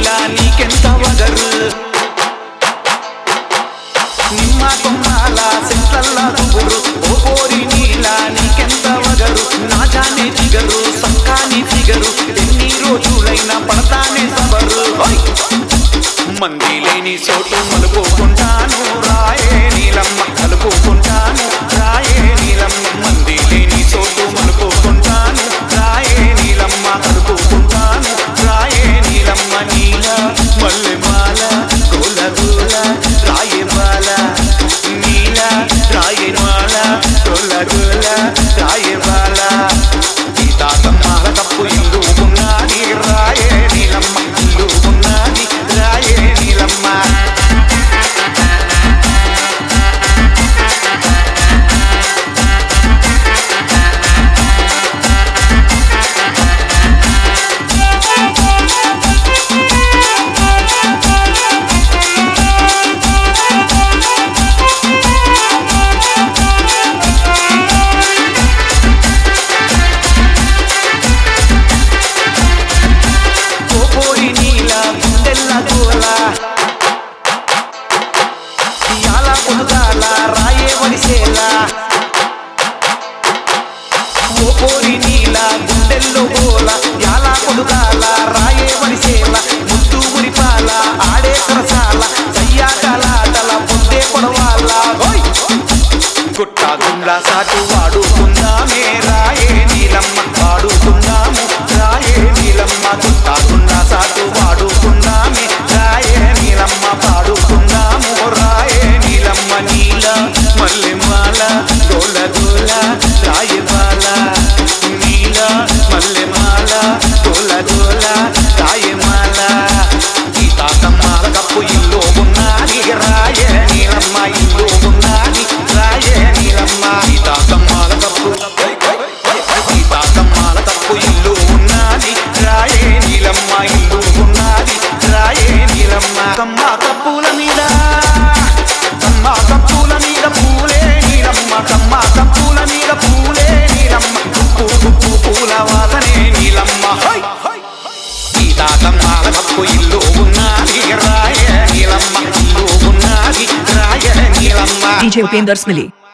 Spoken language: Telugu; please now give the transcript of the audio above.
నీలా నీకెంత వగరు నిమ్మ కొమ్మాల సెంట్లల్లా దుగురు ఓ పోరి నీలా నీకెంత వగరు నా జానే ఫిగరు సక్కాని ఫిగరు ఎన్ని రోజులైనా పడతానే సబరు ఓయ్! మంది లేని చోటు మలుపుకుంటాను రాయే నీలమ్మ కలుపుకుంటాను రాయే నీలమ్మ మంది లేని చోటు మలుపుకుంటాను రాయే నీలమ్మ కలుపుకుంటాను రాయే నీలమ్మ నీల మల్లె మాల గోల గోల రాయే మాల నీల రాయే మాల గోల గోల రాయే మాల సీతాకమ్మాల తప్పు ఇల్లు ఉన్నది రాయే నీలమ్మ ఇల్లు ఉన్నది రాయే నీలమ్మ కోపోరి నీల గుండెల్ల గోల ఇయాల పొదుగాల రాయే వడిసేల ఓ పోరి నీల గుండెల్లో గోల యాల పొదుగాల రాయే వడిసేల ముద్దు గురిపాల ఆడే సరసాల సయ్యాటలాటల పొద్దే పొడవాల హోయ్ గుట్ట గుండ్ల సాటు వాడుకుందామే రాయే నీలమ్మ వాడుకుందాము రాయే నీలమ్మ గుట్ట గుండ్ల సాటు వాడుకుందామే రాయే నీలమ్మ పాడుకుందాము రాయే నీలమ్మ నీల మల్లె మాల గోల గోల రాయే బాల నీల మల్లె మాల గోల గోల రాయే మాల సీతాకమ్మాల కప్పు ఇల్లు ఉన్నది రాయే నీలమ్మ ఇల్లు ఉన్నది రాయే నీలమ్మ సీతాకమ్మాల కప్పు సీతాకమ్మాల కప్పు ఇల్లు ఉన్నది రాయే నీలమ్మ ఇల్లు ఉన్నది రాయే నీలమ్మ కమ్మ కప్పుల మీద కమ్మ కప్పుల మీద పూలే నీలమ్మ కమ్మ కప్పుల మీద పూలే నీలమ్మ ఉప్పు ఉప్పు పూల వాసనే నీలమ్మ హై సీతాకమ్మాల కప్పు ఇల్లు ఉన్నది రాయే నీలమ్మ ఇల్లు ఉన్నది రాయే నీలమ్మ DJ Upender Smiley.